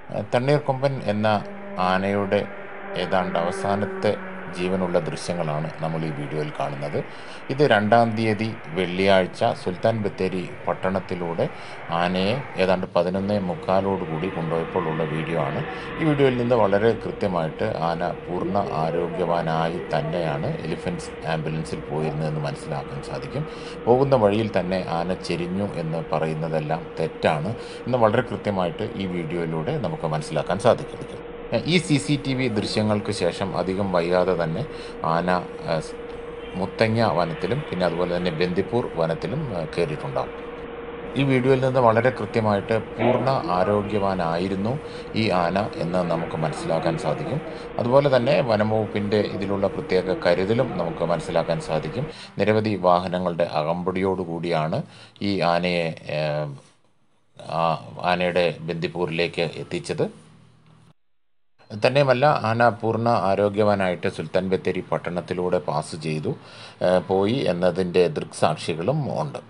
തണ്ണീർക്കൊമ്പൻ എന്ന ആനയുടെ ഏതാണ്ട് അവസാനത്തെ ജീവനുള്ള ദൃശ്യങ്ങളാണ് നമ്മൾ ഈ വീഡിയോയിൽ കാണുന്നത് ഇത് രണ്ടാം തീയതി വെള്ളിയാഴ്ച സുൽത്താൻ ബത്തേരി പട്ടണത്തിലൂടെ ആനയെ ഏതാണ്ട് പതിനൊന്നേ മുക്കാലോടുകൂടി കൊണ്ടുപോയപ്പോൾ ഉള്ള വീഡിയോ ആണ് ഈ വീഡിയോയിൽ നിന്ന് വളരെ കൃത്യമായിട്ട് ആന പൂർണ്ണ ആരോഗ്യവാനായി തന്നെയാണ് എലിഫൻസ് ആംബുലൻസിൽ പോയിരുന്നതെന്ന് മനസ്സിലാക്കാൻ സാധിക്കും പോകുന്ന വഴിയിൽ തന്നെ ആന ചെരിഞ്ഞു എന്ന് പറയുന്നതെല്ലാം തെറ്റാണ് എന്ന് വളരെ കൃത്യമായിട്ട് ഈ വീഡിയോയിലൂടെ നമുക്ക് മനസ്സിലാക്കാൻ സാധിക്കും ഈ സി സി ടി വി ദൃശ്യങ്ങൾക്ക് ശേഷം അധികം വൈകാതെ തന്നെ ആന ആ, സ് മുത്തങ്ങ വനത്തിലും പിന്നെ അതുപോലെ തന്നെ ബന്ദിപ്പൂർ വനത്തിലും ആ, കയറിയിട്ടുണ്ടാകും ഈ വീഡിയോയിൽ നിന്ന് വളരെ കൃത്യമായിട്ട് പൂർണ്ണ ആരോഗ്യവാനായിരുന്നു ഈ ആന എന്ന് നമുക്ക് മനസ്സിലാക്കാൻ സാധിക്കും അതുപോലെ തന്നെ വനംവകുപ്പിൻ്റെ ഇതിലുള്ള പ്രത്യേക കരുതലും നമുക്ക് മനസ്സിലാക്കാൻ സാധിക്കും നിരവധി വാഹനങ്ങളുടെ അകമ്പടിയോടുകൂടിയാണ് ഈ ആനയെ ഏ, ആ ആനയുടെ ബന്ദിപ്പൂരിലേക്ക് എത്തിച്ചത് തന്നെയുമല്ല ആന പൂർണ്ണ ആരോഗ്യവാനായിട്ട് സുൽത്താൻ ബത്തേരി പട്ടണത്തിലൂടെ പാസ് ചെയ്തു ഏഹ് പോയി എന്നതിൻ്റെ ദൃക്സാക്ഷികളും ഉണ്ട്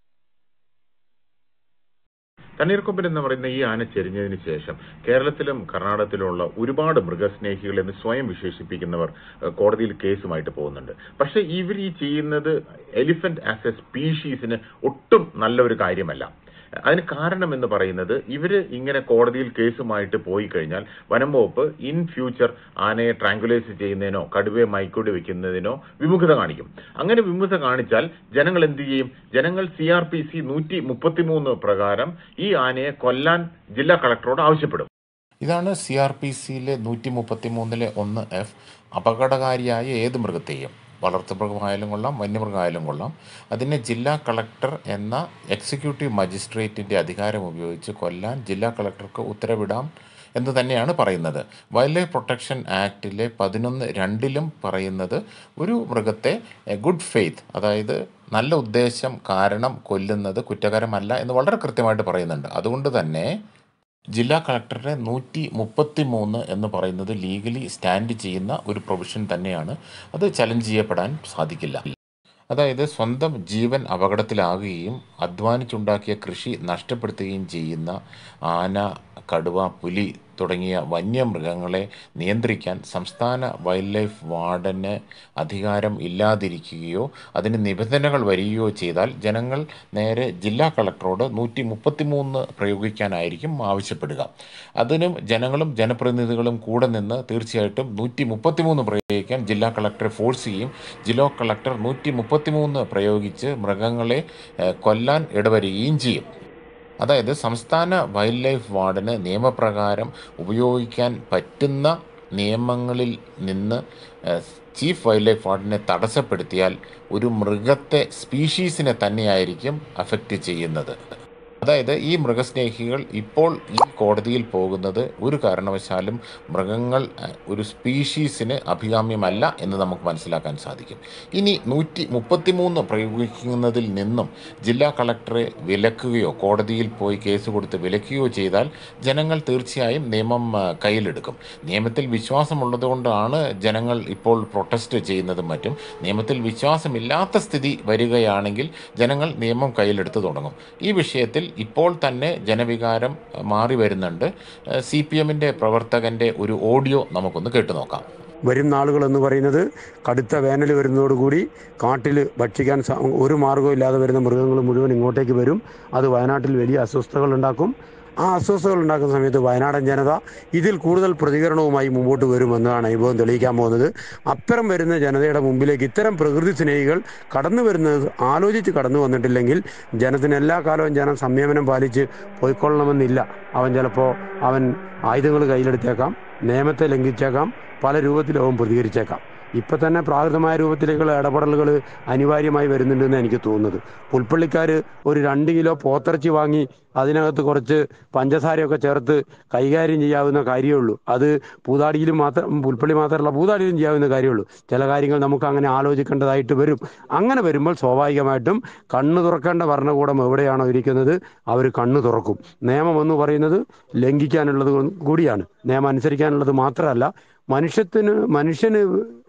തണ്ണീർക്കൊമ്പൻ എന്ന് പറയുന്ന ഈ ആന ചെരിഞ്ഞതിന് ശേഷം കേരളത്തിലും കർണാടകത്തിലുമുള്ള ഒരുപാട് മൃഗസ്നേഹികൾ എന്ന് സ്വയം വിശേഷിപ്പിക്കുന്നവർ ഏഹ്, കോടതിയിൽ കേസുമായിട്ട് പോകുന്നുണ്ട് പക്ഷെ ഇവർ ഈ ചെയ്യുന്നത് എലിഫന്റ് ആസ് എ സ്പീഷീസിന് ഒട്ടും നല്ല ഒരു കാര്യമല്ല അതിന് കാരണം എന്ന് പറയുന്നത് ഇവര് ഇങ്ങനെ കോടതിയിൽ കേസുമായിട്ട് പോയി കഴിഞ്ഞാൽ വനം വകുപ്പ് ഇൻ ഫ്യൂച്ചർ ആനയെ ട്രാങ്കുലൈസ് ചെയ്യുന്നതിനോ കടുവയെ മൈക്കൂടി വെക്കുന്നതിനോ വിമുഖത കാണിക്കും അങ്ങനെ വിമുഖത കാണിച്ചാൽ ജനങ്ങൾ എന്ത് ചെയ്യും ജനങ്ങൾ സി ആർ പി സി നൂറ്റി മുപ്പത്തിമൂന്ന് പ്രകാരം ഈ ആനയെ കൊല്ലാൻ ജില്ലാ കളക്ടറോട് ആവശ്യപ്പെടും ഇതാണ് സി ആർ പി സിയിലെ നൂറ്റി മുപ്പത്തി മൂന്നിലെ ഒന്ന് എഫ് അപകടകാരിയായ ഏത് മൃഗത്തെയും വളർത്തുമൃഗമായാലും കൊള്ളാം വന്യമൃഗമായാലും കൊള്ളാം അതിനെ ജില്ലാ കളക്ടർ എന്ന എക്സിക്യൂട്ടീവ് മജിസ്ട്രേറ്റിൻ്റെ അധികാരം ഉപയോഗിച്ച് കൊല്ലാൻ ജില്ലാ കളക്ടർക്ക് ഉത്തരവിടാം എന്ന് തന്നെയാണ് പറയുന്നത് വൈൽഡ് ലൈഫ് പ്രൊട്ടക്ഷൻ ആക്ടിലെ പതിനൊന്ന് രണ്ടിലും പറയുന്നത് ഒരു മൃഗത്തെ ഗുഡ് ഫെയ്ത്ത് അതായത് നല്ല ഉദ്ദേശം കാരണം കൊല്ലുന്നത് കുറ്റകരമല്ല എന്ന് വളരെ കൃത്യമായിട്ട് പറയുന്നുണ്ട് അതുകൊണ്ട് തന്നെ ജില്ലാ കളക്ടറുടെ നൂറ്റി മുപ്പത്തി മൂന്ന് എന്ന് പറയുന്നത് ലീഗലി സ്റ്റാൻഡ് ചെയ്യുന്ന ഒരു പ്രൊവിഷൻ തന്നെയാണ് അത് ചലഞ്ച് ചെയ്യപ്പെടാൻ സാധിക്കില്ല അതായത് സ്വന്തം ജീവൻ അപകടത്തിലാകുകയും അധ്വാനിച്ചുണ്ടാക്കിയ കൃഷി നഷ്ടപ്പെടുത്തുകയും ചെയ്യുന്ന ആന കടുവ പുലി തുടങ്ങിയ വന്യമൃഗങ്ങളെ നിയന്ത്രിക്കാൻ സംസ്ഥാന വൈൽഡ് ലൈഫ് വാർഡന് അധികാരം ഇല്ലാതിരിക്കുകയോ അതിന് നിബന്ധനകൾ വരികയോ ചെയ്താൽ ജനങ്ങൾ നേരെ ജില്ലാ കളക്ടറോട് നൂറ്റി മുപ്പത്തിമൂന്ന് പ്രയോഗിക്കാനായിരിക്കും ആവശ്യപ്പെടുക അതിനും ജനങ്ങളും ജനപ്രതിനിധികളും കൂടെ നിന്ന് തീർച്ചയായിട്ടും നൂറ്റി മുപ്പത്തിമൂന്ന് പ്രയോഗിക്കാൻ ജില്ലാ കളക്ടറെ ഫോഴ്സ് ചെയ്യും ജില്ലാ കളക്ടർ നൂറ്റി മുപ്പത്തിമൂന്ന് പ്രയോഗിച്ച് മൃഗങ്ങളെ ഏഹ്, കൊല്ലാൻ ഇടവരികയും ചെയ്യും അതായത് സംസ്ഥാന വൈൽഡ് ലൈഫ് വാർഡിന് നിയമപ്രകാരം ഉപയോഗിക്കാൻ പറ്റുന്ന നിയമങ്ങളിൽ നിന്ന് ഏഹ്, ചീഫ് വൈൽഡ് ലൈഫ് വാർഡിനെ തടസ്സപ്പെടുത്തിയാൽ ഒരു മൃഗത്തെ സ്പീഷീസിനെ തന്നെയായിരിക്കും അഫക്റ്റ് ചെയ്യുന്നത് അതായത് ഈ മൃഗസ്നേഹികൾ ഇപ്പോൾ ഈ കോടതിയിൽ പോകുന്നത് ഒരു കാരണവശാലും മൃഗങ്ങൾ അഹ്, ഒരു സ്പീഷീസിന് അഭികാമ്യമല്ല എന്ന് നമുക്ക് മനസ്സിലാക്കാൻ സാധിക്കും ഇനി നൂറ്റി മുപ്പത്തിമൂന്ന് പ്രയോഗിക്കുന്നതിൽ നിന്നും ജില്ലാ കളക്ടറെ വിലക്കുകയോ കോടതിയിൽ പോയി കേസ് കൊടുത്ത് വിലക്കുകയോ ചെയ്താൽ ജനങ്ങൾ തീർച്ചയായും നിയമം ആ, കയ്യിലെടുക്കും നിയമത്തിൽ വിശ്വാസമുള്ളതുകൊണ്ടാണ് ജനങ്ങൾ ഇപ്പോൾ പ്രൊട്ടസ്റ്റ് ചെയ്യുന്നതും മറ്റും നിയമത്തിൽ വിശ്വാസമില്ലാത്ത സ്ഥിതി വരികയാണെങ്കിൽ ജനങ്ങൾ നിയമം കയ്യിലെടുത്ത് തുടങ്ങും ഈ വിഷയത്തിൽ ഇപ്പോൾ തന്നെ ജനവികാരം ആ, മാറി വരുന്നുണ്ട് സി പി എമ്മിൻ്റെ പ്രവർത്തകൻ്റെ ഒരു ഓഡിയോ നമുക്കൊന്ന് കേട്ടു നോക്കാം വരും നാളുകൾ എന്ന് പറയുന്നത് കടുത്ത വേനൽ വരുന്നതോടുകൂടി കാട്ടിൽ ഭക്ഷിക്കാൻ സ- ഒരു മാർഗ്ഗവും ഇല്ലാതെ വരുന്ന മൃഗങ്ങൾ മുഴുവൻ ഇങ്ങോട്ടേക്ക് വരും അത് വയനാട്ടിൽ വലിയ അസ്വസ്ഥതകൾ ഉണ്ടാക്കും ആ അസ്വസ്ഥതകൾ ഉണ്ടാക്കുന്ന സമയത്ത് വയനാടൻ ജനത ഇതിൽ കൂടുതൽ പ്രതികരണവുമായി മുമ്പോട്ട് വരുമെന്നതാണ് അനുഭവം തെളിയിക്കാൻ പോകുന്നത് അത്തരം വരുന്ന ജനതയുടെ മുമ്പിലേക്ക് ഇത്തരം പ്രകൃതി സ്നേഹികൾ കടന്നു വരുന്നത് ആലോചിച്ച് കടന്നു വന്നിട്ടില്ലെങ്കിൽ ജനത്തിന് എല്ലാ കാലവും ജനം സംയമനം പാലിച്ച് പോയിക്കൊള്ളണമെന്നില്ല അവൻ ചിലപ്പോൾ അവൻ ആയുധങ്ങൾ കയ്യിലെടുത്തേക്കാം നിയമത്തെ ലംഘിച്ചേക്കാം പല രൂപത്തിലും അവൻ പ്രതികരിച്ചേക്കാം ഇപ്പം തന്നെ പ്രാകൃതമായ രൂപത്തിലേക്കുള്ള ഇടപെടലുകൾ അനിവാര്യമായി വരുന്നുണ്ടെന്ന് എനിക്ക് തോന്നുന്നത് പുൽപ്പള്ളിക്കാർ ഒരു രണ്ട് കിലോ പോത്തിറച്ചി വാങ്ങി അതിനകത്ത് കുറച്ച് പഞ്ചസാരയൊക്കെ ചേർത്ത് കൈകാര്യം ചെയ്യാവുന്ന കാര്യമേ ഉള്ളൂ അത് പൂതാടിയിലും മാത്രം പുൽപ്പള്ളി മാത്രമല്ല പൂതാടിയിലും ചെയ്യാവുന്ന കാര്യമുള്ളൂ ചില കാര്യങ്ങൾ നമുക്ക് അങ്ങനെ ആലോചിക്കേണ്ടതായിട്ട് വരും അങ്ങനെ വരുമ്പോൾ സ്വാഭാവികമായിട്ടും കണ്ണ് തുറക്കേണ്ട ഭരണകൂടം എവിടെയാണോ ഇരിക്കുന്നത് അവർ കണ്ണ് തുറക്കും നിയമം എന്ന് പറയുന്നത് ലംഘിക്കാനുള്ളത് കൂടിയാണ് നിയമം അനുസരിക്കാനുള്ളത് മാത്രമല്ല മനുഷ്യത്തിന് മനുഷ്യന്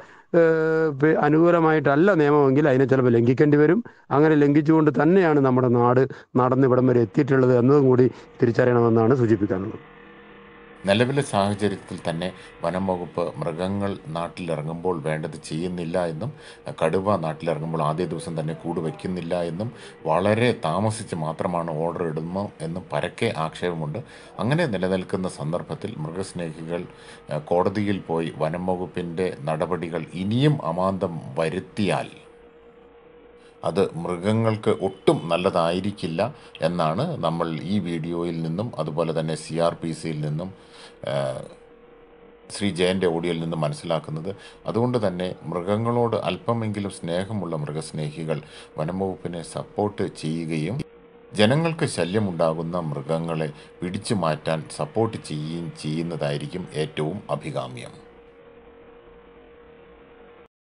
ഏഹ്, പി- അനുകൂലമായിട്ടല്ല നിയമമെങ്കിൽ അതിനെ ചിലപ്പോൾ ലംഘിക്കേണ്ടി വരും അങ്ങനെ ലംഘിച്ചുകൊണ്ട് തന്നെയാണ് നമ്മുടെ നാട് നടന്ന് ഇവിടം വരെ എത്തിയിട്ടുള്ളത് എന്നതും കൂടി തിരിച്ചറിയണമെന്നാണ് സൂചിപ്പിക്കാനുള്ളത് നിലവിലെ സാഹചര്യത്തിൽ തന്നെ വനം വകുപ്പ് മൃഗങ്ങൾ നാട്ടിലിറങ്ങുമ്പോൾ വേണ്ടത് ചെയ്യുന്നില്ല എന്നും കടുവ നാട്ടിലിറങ്ങുമ്പോൾ ആദ്യ ദിവസം തന്നെ കൂട് വയ്ക്കുന്നില്ല എന്നും വളരെ താമസിച്ച് മാത്രമാണ് ഓർഡർ ഇടുന്നു എന്നും പരക്കെ ആക്ഷേപമുണ്ട് അങ്ങനെ നിലനിൽക്കുന്ന സന്ദർഭത്തിൽ മൃഗസ്നേഹികൾ ഏഹ്, കോടതിയിൽ പോയി വനം വകുപ്പിൻ്റെ നടപടികൾ ഇനിയും അമാന്തം വരുത്തിയാൽ അത് മൃഗങ്ങൾക്ക് ഒട്ടും നല്ലതായിരിക്കില്ല എന്നാണ് നമ്മൾ ഈ വീഡിയോയിൽ നിന്നും അതുപോലെ തന്നെ സി ആർ പി സിയിൽ നിന്നും ആ, ശ്രീ ജയൻ്റെ ഓഡിയോയിൽ നിന്നും മനസ്സിലാക്കുന്നത് അതുകൊണ്ട് തന്നെ മൃഗങ്ങളോട് അല്പമെങ്കിലും സ്നേഹമുള്ള മൃഗസ്നേഹികൾ വനംവകുപ്പിനെ സപ്പോർട്ട് ചെയ്യുകയും ജനങ്ങൾക്ക് ശല്യമുണ്ടാകുന്ന മൃഗങ്ങളെ പിടിച്ചു മാറ്റാൻ സപ്പോർട്ട് ചെയ്യുകയും ചെയ്യുന്നതായിരിക്കും ഏറ്റവും അഭികാമ്യം